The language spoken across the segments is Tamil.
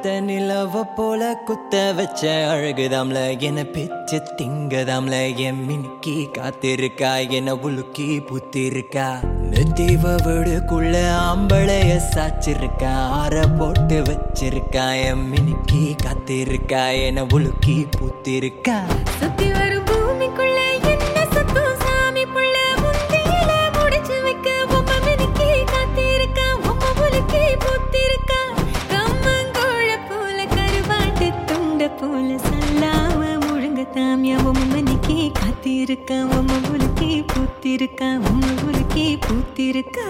ஒத்த நிலவ போல குத்த வச்ச அழகுதாம்ல என பிச்சு திங்கதாம்ல என் மினுக்கி காத்திருக்கா என உலுக்கி புத்திருக்கா நெத்திவ வீடுக்குள்ள ஆம்பளைய சாச்சிருக்கா ஆற போட்டு வச்சிருக்கா என் மினுக்கி காத்திருக்கா என உலுக்கி புத்திருக்கா சுத்தி வரும் பூமிக்குள்ள என்ன சத்தம் சாமி புள்ள முந்தியில முடிச்சு வைக்க பொம்மை மினுக்கி காத்திருக்கா பொம்மை முழுக்கி பூத்திருக்கா கம்மங்கோழ போல கருவாட்டு துண்ட போல சொல்லாம முழுங்க தாமியா பொம்மை மினுக்கி காத்திருக்கா பொம்மை முழுக்கி பூத்திருக்கா பொம்மை முழுக்கி பூத்திருக்கா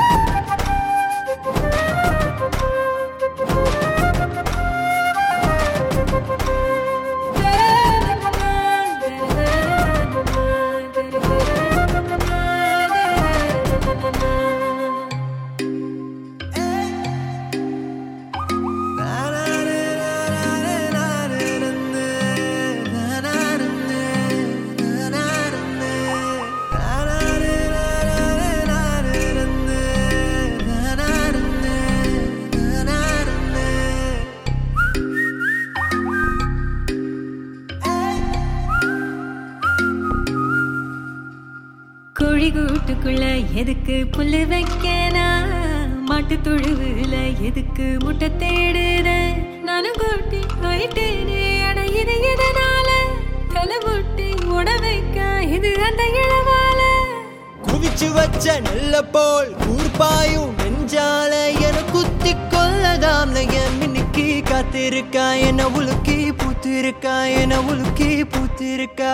கோழி கூட்டுக்குள்ள எதுக்கு புல்லு வைக்கனா மாட்டு தொழுவுல எதுக்கு முட்டை தேடுத நானும் கூட்டி ஆயிட்டேனே அட இது எதனால தலை முட்டி உட வைக்க இது அந்த இளவால குவிச்சு வச்ச நெல்ல போல் கூர்பாயும் நெஞ்சால என குத்தி கொள்ளதாம்ல என் மினுக்கி காத்திருக்கா என உலுக்கி பூத்திருக்கா என உலுக்கி பூத்திருக்கா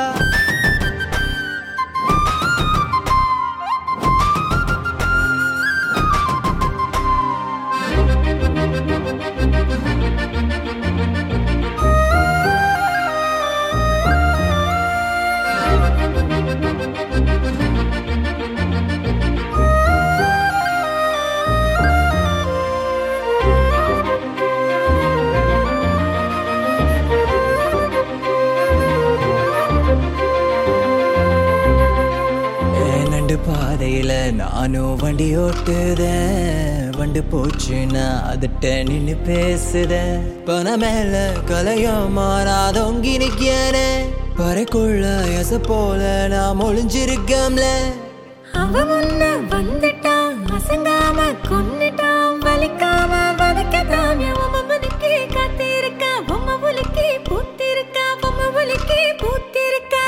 ஏன் நண்டு பாதையில நானும் வண்டி ஓட்டுதேன் வண்டு போச்சுன்னா அதட்ட நின்னு பேசுதேன் பண மேல கலையும் மாறாதொங்கி நிக்கிறே பறைக்குள்ள எச போல நான் ஒளிஞ்சிருக்கம்ல அவ முன்ன வந்துட்டான் அசங்காம கொன்னுட்டான் வலிக்காம வதக்கதாம் பொம்மை முழுக்கி காத்திருக்கா பொம்மை முழுக்கி பூத்திருக்கா பொம்மை முழுக்கி பூத்திருக்கா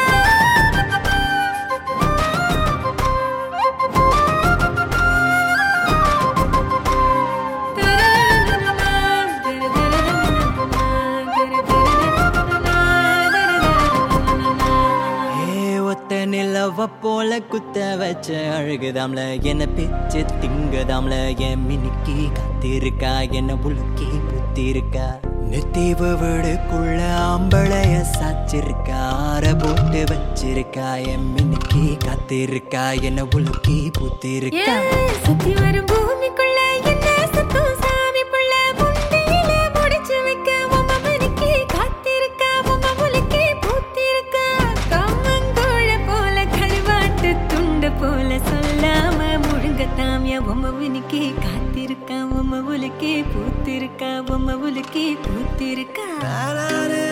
ஏ ஒத்த நிலவ போல குத்த வச்ச அழகுதாம்ல என்ன பிச்சு திங்கதாம்ல என் மினுக்கி காத்திருக்கா என்ன உலுக்கி புத்திருக்கா நெத்தீவு வீடுக்குள்ள ஆம்பளைய சாச்சிருக்கா ஆற போட்டு வச்சிருக்கா என் மினுக்கி காத்திருக்கா என்ன உலுக்கி புத்திருக்கா ஏன் சுத்தி வரும் பூமிக்குள்ள என்ன சத்தம் சாமி புள்ள முந்தியில முடிச்சு வைக்க பொம்மை மினுக்கி காத்திருக்கா பொம்மை முழுக்கி பூத்திருக்கா கம்மங்கோழ போல கருவாட்டு துண்ட போல சொல்லாம முழுங்க தாமியா பொம்மை மினுக்கி காத்திருக்கா பொம்மை முழுக்கி பூத்திருக்கா பொம்மை முழுக்கி பூத்திருக்கா நானே